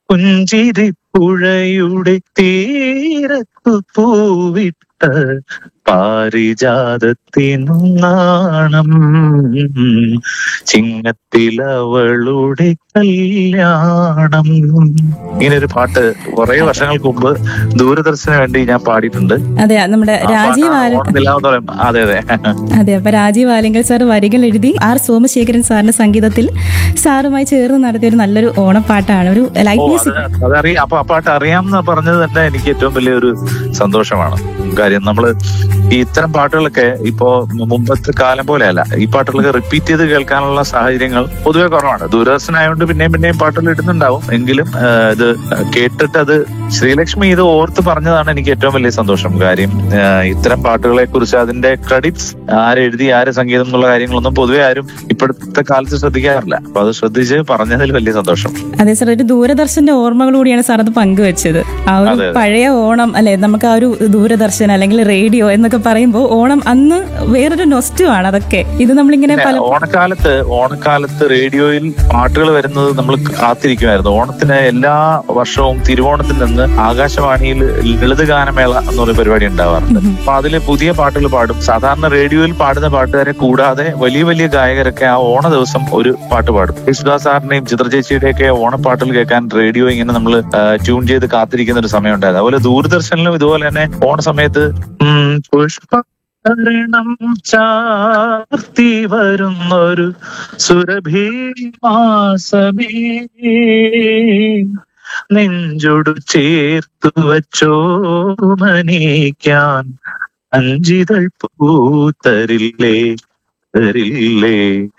പുഞ്ചിരി പുഴയുടെ തീരത്തു പൂവിട്ട പാരിജാതത്തിനു നാണം ചിങ്ങത്തിലവളുടെ കല്യാണം ഇങ്ങനെ ഒരു പാട്ട് കുറെ വർഷങ്ങൾക്ക് മുമ്പ് ദൂരദർശന് വേണ്ടി ഞാൻ പാടിയിട്ടുണ്ട് അതെ നമ്മുടെ ആ രാജീവ് പാട്ട് ആല ഓണനിലാവെന്ന് പറയും. അതെ അതെ അതെ അപ്പൊ രാജീവ് ആലിങ്കൽ സാർ വരികൾ എഴുതി ആർ സോമശേഖരൻ സാറിന്റെ സംഗീതത്തിൽ സാറുമായി ചേർന്ന് നടത്തിയ ഒരു നല്ലൊരു ഓണപ്പാട്ടാണ് ഒരു ലൈറ്റ് ഓ അത് മ്യൂസിക് അതറിയാം അപ്പൊ ആ പാട്ട് അറിയാമെന്ന് പറഞ്ഞത് തന്നെ എനിക്ക് ഏറ്റവും വലിയൊരു സന്തോഷമാണ് കാര്യം നമ്മള് ഈ ഇത്തരം പാട്ടുകളൊക്കെ ഇപ്പോ മുമ്പത്തെ കാലം പോലെയല്ല ഈ പാട്ടുകളൊക്കെ റിപ്പീറ്റ് ചെയ്ത് കേൾക്കാനുള്ള സാഹചര്യങ്ങൾ പൊതുവെ കുറവാണ് ദൂരദർശനായോണ്ട് പിന്നെയും പിന്നെയും പാട്ടുകൾ ഇടുന്നുണ്ടാവും എങ്കിലും ആ, ഇത് കേട്ടിട്ട് അത് ശ്രീലക്ഷ്മി ഇത് ഓർത്ത് പറഞ്ഞതാണ് എനിക്ക് ഏറ്റവും വലിയ സന്തോഷം കാര്യം ആ, ഇത്തരം പാട്ടുകളെ കുറിച്ച് അതിന്റെ ക്രെഡിറ്റ്സ് ആരെഴുതി ആര് സംഗീതം എന്നുള്ള കാര്യങ്ങളൊന്നും പൊതുവെ ആരും ഇപ്പോഴത്തെ കാലത്ത് ശ്രദ്ധിക്കാറില്ല അപ്പൊ അത് ശ്രദ്ധിച്ച് പറഞ്ഞതിൽ വലിയ സന്തോഷം അതെ സാർ ഒരു ദൂരദർശന്റെ ഓർമ്മകളോടെയാണ് സാർ അത് പങ്കുവെച്ചത് ആ ഒരു അതെ, അതെ. പഴയ ഓണം അല്ലെ നമുക്ക് ആ ഒരു ദൂരദർശൻ അല്ലെങ്കിൽ റേഡിയോ എന്നൊക്കെ പറയുമ്പോൾ ഓണം അന്ന് വേറൊരു നൊസ്റ്റു ആണ് അതൊക്കെ ഇത് നമ്മളിങ്ങനെ പല ഓണക്കാലത്ത് ഓണക്കാലത്ത് റേഡിയോയിൽ പാട്ടുകൾ വരുന്നത് നമ്മൾ കാത്തിരിക്കുമായിരുന്നു ഓണത്തിന് എല്ലാ വർഷവും തിരുവോണത്തിൽ നിന്ന് ആകാശവാണിയിൽ ലളിത ഗാനമേള എന്നൊരു പരിപാടി ഉണ്ടാവാറുണ്ട് അപ്പൊ അതില് പുതിയ പാട്ടുകൾ പാടും സാധാരണ റേഡിയോയിൽ പാടുന്ന പാട്ടുകാരെ കൂടാതെ വലിയ വലിയ ഗായകരൊക്കെ ആ ഓണ ദിവസം ഒരു പാട്ട് പാടും യേശുദാസ് സാറിന്റെയും ചിത്ര ചേച്ചിയുടെയൊക്കെ ഓണപ്പാട്ടുകൾ കേൾക്കാൻ റേഡിയോ ഇങ്ങനെ നമ്മൾ ട്യൂൺ ചെയ്ത് കാത്തിരിക്കുന്ന ഒരു സമയം ഉണ്ടായിരുന്നു അതുപോലെ ദൂരദർശനിലും ഇതുപോലെ തന്നെ ഓണ സമയത്ത് ഉം, പുഷ്പ കരണം ചാർത്തി വരുന്നൊരു സുരഭി മാസമേ നെഞ്ചൊടു ചേർത്തു വച്ചോ മനീക്കാൻ അഞ്ചിതൾ പൂത്തരില്ലേ തരില്ലേ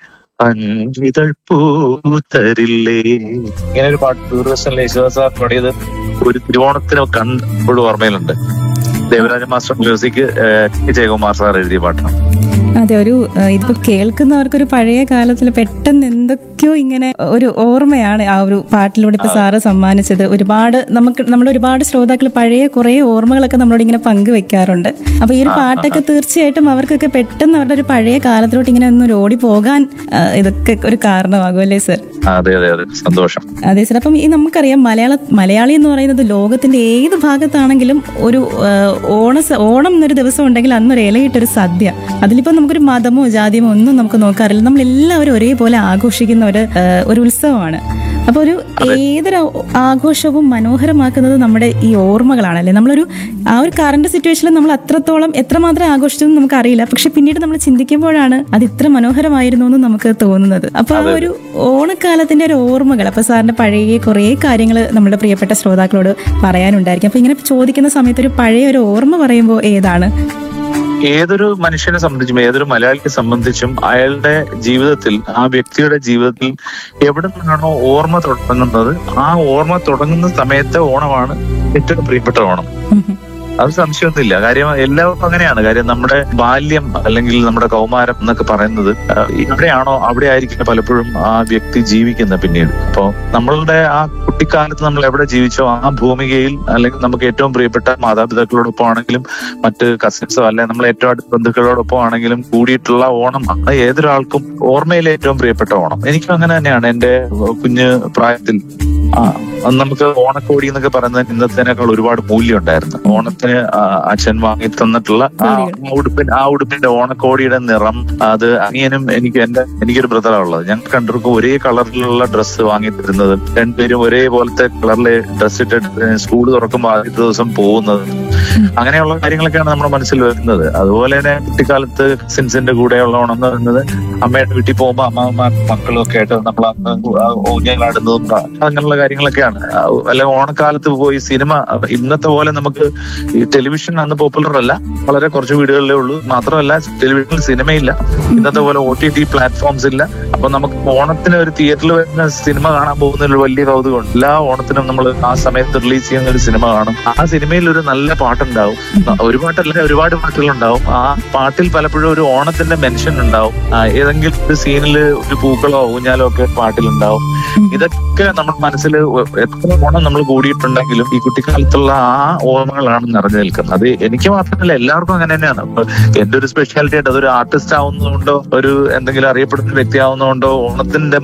അഞ്ചിതൾ പൂത്തരില്ലേ ഇങ്ങനെ ഒരു പാട്ട് ദൂരദർശനിലെ യേശുദാസ് സാർ പാടിയത് ഒരു തിരുവോണത്തിന് കണ്ടപ്പോഴും ഓർമ്മയിലുണ്ട് Devaraja master music K Jayakumar sir എഴുതിയ പാട്ടാണ് അതെ ഒരു ഏഹ്, ഇതിപ്പോ കേൾക്കുന്നവർക്ക് ഒരു പഴയ കാലത്തിൽ പെട്ടെന്ന് എന്തൊക്കെയോ ഇങ്ങനെ ഒരു ഓർമ്മയാണ് ആ ഒരു പാട്ടിലൂടെ ഇപ്പൊ സാറ് സമ്മാനിച്ചത് ഒരുപാട് നമുക്ക് നമ്മുടെ ഒരുപാട് ശ്രോതാക്കൾ പഴയ കുറെ ഓർമ്മകളൊക്കെ നമ്മളോട് ഇങ്ങനെ പങ്കുവെക്കാറുണ്ട് അപ്പൊ ഈ ഒരു പാട്ടൊക്കെ തീർച്ചയായിട്ടും അവർക്കൊക്കെ പെട്ടെന്ന് അവരുടെ ഒരു പഴയ കാലത്തിലോട്ട് ഇങ്ങനെ ഒന്ന് ഓടി പോകാൻ ഏഹ്, ഇതൊക്കെ ഒരു കാരണമാകും അല്ലേ സർ അതെ അതെ അതെ സന്തോഷം അതെ സർ അപ്പം ഈ നമുക്കറിയാം മലയാള മലയാളി എന്ന് പറയുന്നത് ലോകത്തിന്റെ ഏത് ഭാഗത്താണെങ്കിലും ഒരു ആ, ഓണ സ- ഓണം എന്നൊരു ദിവസം ഉണ്ടെങ്കിൽ അന്നൊരു ഇലയിട്ടൊരു സദ്യ അതിലിപ്പോൾ നമുക്കൊരു മതമോ ജാതിയോ ഒന്നും നമുക്ക് നോക്കാറില്ല നമ്മൾ എല്ലാവരും ഒരേപോലെ ആഘോഷിക്കുന്ന ഒരു ആ, ഒരു ഉത്സവമാണ് അപ്പോൾ ഒരു ഏതൊരു ആഘോഷവും മനോഹരമാക്കുന്നത് നമ്മുടെ ഈ ഓർമ്മകളാണല്ലേ നമ്മളൊരു ആ ഒരു കറണ്ട് സിറ്റുവേഷനിൽ നമ്മൾ അത്രത്തോളം എത്രമാത്രം ആഘോഷിച്ചെന്ന് നമുക്ക് അറിയില്ല പക്ഷെ പിന്നീട് നമ്മൾ ചിന്തിക്കുമ്പോഴാണ് അത് ഇത്ര മനോഹരമായിരുന്നു എന്ന് നമുക്ക് തോന്നുന്നത് അപ്പൊ ആ ഒരു ഓണക്കാലത്തിന്റെ ഒരു ഓർമ്മകൾ അപ്പൊ സാറിന്റെ പഴയ കുറേ കാര്യങ്ങൾ നമ്മുടെ പ്രിയപ്പെട്ട ശ്രോതാക്കളോട് പറയാനുണ്ടായിരിക്കും അപ്പൊ ഇങ്ങനെ ചോദിക്കുന്ന സമയത്ത് ഒരു പഴയ ഒരു ഓർമ്മ പറയുമ്പോൾ ഏതാണ് ഏതൊരു മനുഷ്യനെ സംബന്ധിച്ചും ഏതൊരു മലയാളിയെ സംബന്ധിച്ചും അയാളുടെ ജീവിതത്തിൽ ആ വ്യക്തിയുടെ ജീവിതത്തിൽ എവിടെ നിന്നാണോ ഓർമ്മ തുടങ്ങുന്നത് ആ ഓർമ്മ തുടങ്ങുന്ന സമയത്തെ ഓണമാണ് ഏറ്റവും പ്രിയപ്പെട്ട ഓണം അത് സംശയമൊന്നുമില്ല കാര്യം എല്ലാവർക്കും അങ്ങനെയാണ് കാര്യം നമ്മുടെ ബാല്യം അല്ലെങ്കിൽ നമ്മുടെ കൗമാരം എന്നൊക്കെ പറയുന്നത് ആ, എവിടെയാണോ അവിടെ ആയിരിക്കും പലപ്പോഴും ആ വ്യക്തി ജീവിക്കുന്നത് പിന്നീട് അപ്പോ നമ്മളുടെ ആ കുട്ടിക്കാലത്ത് നമ്മൾ എവിടെ ജീവിച്ചോ ആ ഭൂമികയിൽ അല്ലെങ്കിൽ നമുക്ക് ഏറ്റവും പ്രിയപ്പെട്ട മാതാപിതാക്കളോടൊപ്പം ആണെങ്കിലും മറ്റ് കസിൻസോ അല്ലെ നമ്മൾ ഏറ്റവും അടുത്ത ബന്ധുക്കളോടൊപ്പം ആണെങ്കിലും കൂടിയിട്ടുള്ള ഓണം അത് ഏതൊരാൾക്കും ഓർമ്മയിലെ ഏറ്റവും പ്രിയപ്പെട്ട ഓണം എനിക്കും അങ്ങനെ തന്നെയാണ് എന്റെ കുഞ്ഞ് പ്രായത്തിൽ ആ അന്ന് നമുക്ക് ഓണക്കോടി എന്നൊക്കെ പറയുന്നത് ഇന്നത്തേനേക്കാൾ ഒരുപാട് മൂല്യം ഉണ്ടായിരുന്നു ഓണത്തിന് ആ, അച്ഛൻ വാങ്ങി തന്നിട്ടുള്ള ആ ആ ഉടുപ്പിന്റെ ആ ഉടുപ്പിന്റെ ഓണക്കോടിയുടെ നിറം അത് അനിയനും എനിക്ക് എന്റെ എനിക്കൊരു ബ്രദറാ ഉള്ളത് ഞങ്ങൾ കണ്ടിർക്കും ഒരേ കളറിലുള്ള ഡ്രസ്സ് വാങ്ങി തരുന്നത് രണ്ടുപേരും ഒരേപോലത്തെ കളറിലെ ഡ്രസ്സ് ഇട്ടിട്ട് സ്കൂൾ തുറക്കുമ്പോൾ ആദ്യത്തെ ദിവസം പോകുന്നത് അങ്ങനെയുള്ള കാര്യങ്ങളൊക്കെയാണ് നമ്മുടെ മനസ്സിൽ വരുന്നത് അതുപോലെ തന്നെ കുട്ടിക്കാലത്ത് കസിൻസിന്റെ കൂടെയുള്ള ഓണം എന്ന് പറയുന്നത് അമ്മയുടെ വീട്ടിൽ പോകുമ്പോൾ അമ്മമാർ മക്കളും ഒക്കെ ആയിട്ട് നമ്മൾ അന്ന് ഊഞ്ഞാലാടുന്നതും അങ്ങനെയുള്ള കാര്യങ്ങളൊക്കെയാണ് ആ, അല്ല ഓണക്കാലത്ത് പോയി സിനിമ ഇന്നത്തെ പോലെ നമുക്ക് ഈ ടെലിവിഷൻ അന്ന് പോപ്പുലർ അല്ല വളരെ കുറച്ച് വീടുകളിലേ ഉള്ളൂ മാത്രമല്ല ടെലിവിഷനിൽ സിനിമയില്ല ഇന്നത്തെ പോലെ ഒ ടി ടി പ്ലാറ്റ്ഫോംസ് ഇല്ല അപ്പൊ നമുക്ക് ഓണത്തിന് ഒരു തിയേറ്ററിൽ വരുന്ന സിനിമ കാണാൻ പോകുന്നതിൽ വലിയ കൗതുകമുണ്ട് എല്ലാ ഓണത്തിനും നമ്മൾ ആ സമയത്ത് റിലീസ് ചെയ്യുന്ന ഒരു സിനിമ കാണും ആ സിനിമയിൽ ഒരു നല്ല പാട്ടുണ്ടാവും ഒരു പാട്ടല്ല ഒരുപാട് പാട്ടുകളുണ്ടാവും ആ പാട്ടിൽ പലപ്പോഴും ഒരു ഓണത്തിന്റെ മെൻഷൻ ഉണ്ടാവും ആ, ഏതെങ്കിലും ഒരു സീനിൽ ഒരു പൂക്കളോ ഊഞ്ഞാലോ ഒക്കെ പാട്ടിലുണ്ടാവും ഇതൊക്കെ നമ്മുടെ മനസ്സിൽ എത്ര ഓണം നമ്മൾ കൂടിയിട്ടുണ്ടെങ്കിലും ഈ കുട്ടിക്കാലത്തുള്ള ആ ഓർമ്മകളാണ് നിറഞ്ഞു നിൽക്കുന്നത് അത് എനിക്ക് മാത്രമല്ല എല്ലാവർക്കും അങ്ങനെ തന്നെയാണ് അപ്പൊ എന്റെ ഒരു സ്പെഷ്യാലിറ്റി ആയിട്ട് അതൊരു ആർട്ടിസ്റ്റ് ആവുന്നതുകൊണ്ടോ ഒരു എന്തെങ്കിലും അറിയപ്പെടുന്ന വ്യക്തി ആവുന്നതുകൊണ്ടോ ഓണത്തിന്റെ